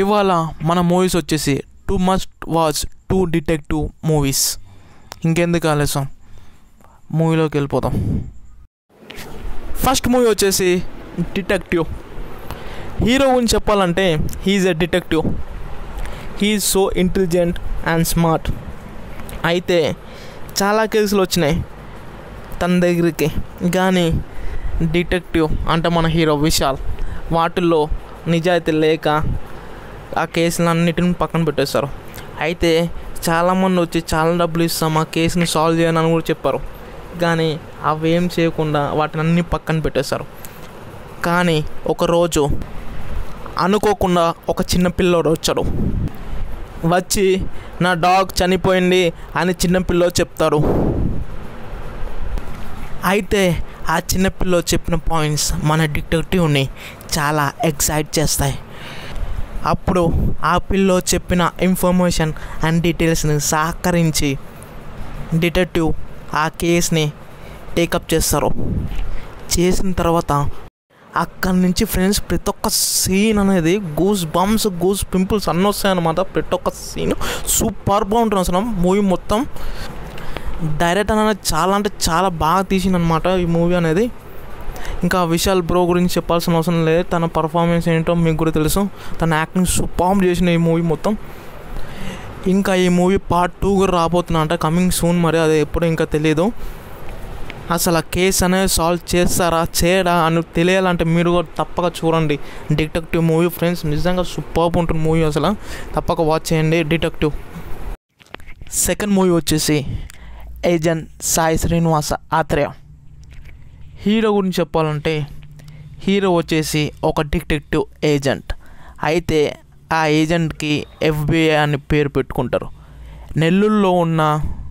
ఇవాళ మన మూవీస్ వచ్చేసి two must watch two detective movies ఇంకెందుకు ఆలస్యం మూవీలోకి వెళ్ళిపోతాం ఫస్ట్ మూవీ వచ్చేసి డిటెక్టివ్ హీరో గురించి చెప్పాలంటే he's a detective he's so intelligent and smart అయితే చాలా కేసులు వచ్చినాయి తన దగ్గరికి కానీ డిటెక్టివ్ అంటే మన హీరో విశాల్ వాటిల్లో నిజాయితీ లేక ఆ కేసులన్నిటిని పక్కన పెట్టేస్తారు అయితే చాలామంది వచ్చి చాలా డబ్బులు ఇస్తాం ఆ కేసుని సాల్వ్ చేయను అని కూడా చెప్పారు కానీ అవి ఏం చేయకుండా వాటిని అన్ని పక్కన పెట్టేశారు కానీ ఒకరోజు అనుకోకుండా ఒక చిన్న పిల్లోడు వచ్చాడు వచ్చి నా డాగ్ చనిపోయింది అని చిన్న పిల్లోడు చెప్తాడు అయితే ఆ చిన్నపిల్లో చెప్పిన పాయింట్స్ మన డిటెక్టివ్ని చాలా ఎక్సైట్ చేస్తాయి అప్పుడు ఆ పిల్లో చెప్పిన ఇన్ఫర్మేషన్ అండ్ డీటెయిల్స్ని సహకరించి డిటెక్టివ్ ఆ కేస్ని టేకప్ చేస్తారు చేసిన తర్వాత అక్కడి నుంచి ఫ్రెండ్స్ ప్రతి ఒక్క సీన్ అనేది గూస్ బంప్స్ గూస్ పింపుల్స్ అన్నీ వస్తాయన్నమాట ప్రతి ఒక్క సీన్ సూపర్ బాగుంటుంది అసలు మూవీ మొత్తం డైరెక్ట్ అనేది చాలా అంటే చాలా బాగా తీసిందనమాట ఈ మూవీ అనేది ఇంకా విశాల్ బ్రో గురించి చెప్పాల్సిన అవసరం లేదు తన పర్ఫార్మెన్స్ ఏంటో మీకు కూడా తెలుసు తన యాక్టింగ్ సూపర్ చేసిన ఈ మూవీ మొత్తం ఇంకా ఈ మూవీ పార్ట్ టూ కూడా రాబోతున్నా అంటే కమింగ్ సూన్ మరి అది ఎప్పుడు ఇంకా తెలియదు అసలు ఆ కేసు అనేది సాల్వ్ చేస్తారా చేయడా అని తెలియాలంటే మీరు కూడా తప్పక చూడండి డిటెక్టివ్ మూవీ ఫ్రెండ్స్ నిజంగా సూపర్ ఉంటుంది మూవీ అసలు తప్పక వాచ్ చేయండి డిటెక్టివ్ సెకండ్ మూవీ వచ్చేసి ఏజెంట్ సాయి శ్రీనివాస ఆత్రేయ హీరో గురించి చెప్పాలంటే హీరో వచ్చేసి ఒక డిటెక్టివ్ ఏజెంట్ అయితే ఆ ఏజెంట్కి ఎఫ్బిఐ అని పేరు పెట్టుకుంటారు నెల్లూరులో ఉన్న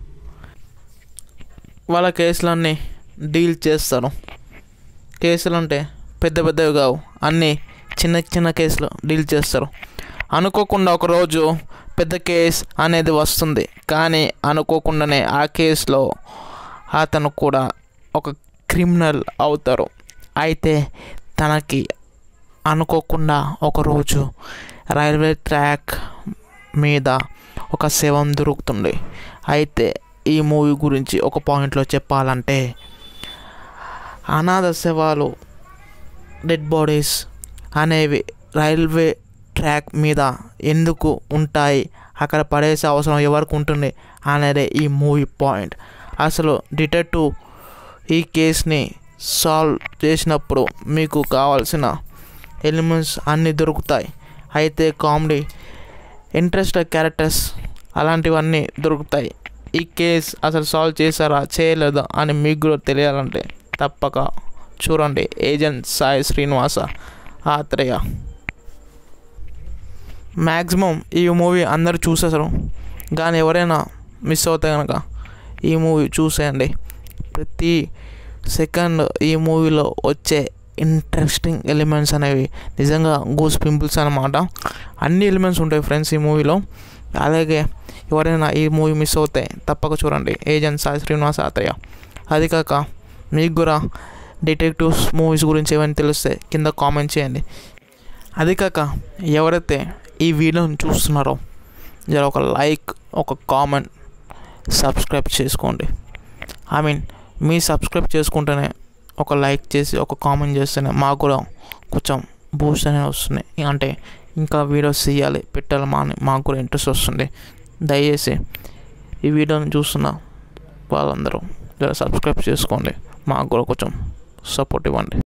వాళ్ళ కేసులన్నీ డీల్ చేస్తారు కేసులు అంటే పెద్ద పెద్దవి కావు అన్నీ చిన్న చిన్న కేసులు డీల్ చేస్తారు అనుకోకుండా ఒకరోజు పెద్ద కేస్ అనేది వస్తుంది కానీ అనుకోకుండానే ఆ కేసులో అతను కూడా ఒక క్రిమినల్ అవుతారు అయితే తనకి అనుకోకుండా ఒకరోజు రైల్వే ట్రాక్ మీద ఒక శవం దొరుకుతుంది అయితే ఈ మూవీ గురించి ఒక పాయింట్లో చెప్పాలంటే అనాథ శవాలు డెడ్ బాడీస్ అనేవి రైల్వే ట్రాక్ మీద ఎందుకు ఉంటాయి అక్కడ పడేసే అవసరం ఎవరికి ఉంటుంది అనేది ఈ మూవీ పాయింట్ అసలు డిటెక్టివ్ ఈ కేస్ని సాల్వ్ చేసినప్పుడు మీకు కావాల్సిన ఎలిమెంట్స్ అన్నీ దొరుకుతాయి అయితే కామెడీ ఇంట్రెస్ట్ క్యారెక్టర్స్ అలాంటివన్నీ దొరుకుతాయి ఈ కేస్ అసలు సాల్వ్ చేశారా చేయలేదా అని మీకు కూడా తెలియాలంటే తప్పక చూడండి ఏజెంట్ సాయి శ్రీనివాస ఆత్రేయ మ్యాక్సిమం ఈ మూవీ అందరూ చూసేసారు కానీ ఎవరైనా మిస్ అవుతే కనుక ఈ మూవీ చూసేయండి ప్రతి సెకండ్ ఈ మూవీలో వచ్చే ఇంట్రెస్టింగ్ ఎలిమెంట్స్ అనేవి నిజంగా గూస్ పింపుల్స్ అనమాట అన్ని ఎలిమెంట్స్ ఉంటాయి ఫ్రెండ్స్ ఈ మూవీలో అలాగే ఎవరైనా ఈ మూవీ మిస్ అవుతే తప్పక చూడండి ఏజెంట్ సాయి శ్రీనివాస్ ఆత్రేయ అది కాక మీకు కూడా డిటెక్టివ్స్ మూవీస్ గురించి ఏమైనా తెలిస్తే కింద కామెంట్ చేయండి అది కాక ఎవరైతే ఈ వీడియోని చూస్తున్నారో జర ఒక లైక్ ఒక కామెంట్ సబ్స్క్రైబ్ చేసుకోండి ఐ మీన్ మీ సబ్స్క్రైబ్ చేసుకుంటేనే ఒక లైక్ చేసి ఒక కామెంట్ చేస్తేనే మాకు కూడా కొంచెం బూస్ట్ అనేది వస్తుంది అంటే ఇంకా వీడియోస్ తీయాలి పెట్టాలి మా అని మాకు కూడా ఇంట్రెస్ట్ వస్తుంది దయచేసి ఈ వీడియోని చూస్తున్న వాళ్ళందరూ జర సబ్స్క్రైబ్ చేసుకోండి మాకు కూడా కొంచెం సపోర్ట్ ఇవ్వండి